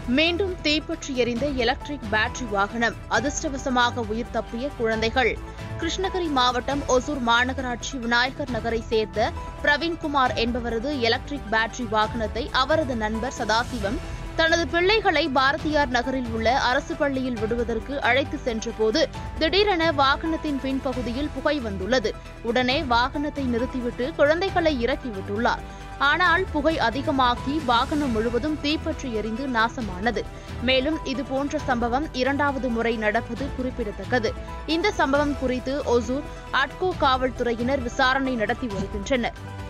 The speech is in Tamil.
மீண்டும் தீப்பற்றி எரிந்த எலக்ட்ரிக் பேட்டரி வாகனம் அதிர்ஷ்டவசமாக உயிர் தப்பிய குழந்தைகள் கிருஷ்ணகிரி மாவட்டம் ஒசூர் மாநகராட்சி விநாயகர் நகரை சேர்ந்த பிரவீன்குமார் என்பவரது எலக்ட்ரிக் பேட்டரி வாகனத்தை அவரது நண்பர் சதாசிவம் தனது பிள்ளைகளை பாரதியார் நகரில் உள்ள அரசு பள்ளியில் விடுவதற்கு அழைத்து சென்றபோது திடீரென வாகனத்தின் பின்பகுதியில் புகை வந்துள்ளது உடனே வாகனத்தை நிறுத்திவிட்டு குழந்தைகளை இறக்கிவிட்டுள்ளார் ஆனால் புகை அதிகமாகி வாகனம் முழுவதும் தீப்பற்றி எரிந்து நாசமானது மேலும் இதுபோன்ற சம்பவம் இரண்டாவது முறை நடப்பது குறிப்பிடத்தக்கது இந்த சம்பவம் குறித்து ஒசூர் அட்கோ காவல்துறையினர் விசாரணை நடத்தி வருகின்றனர்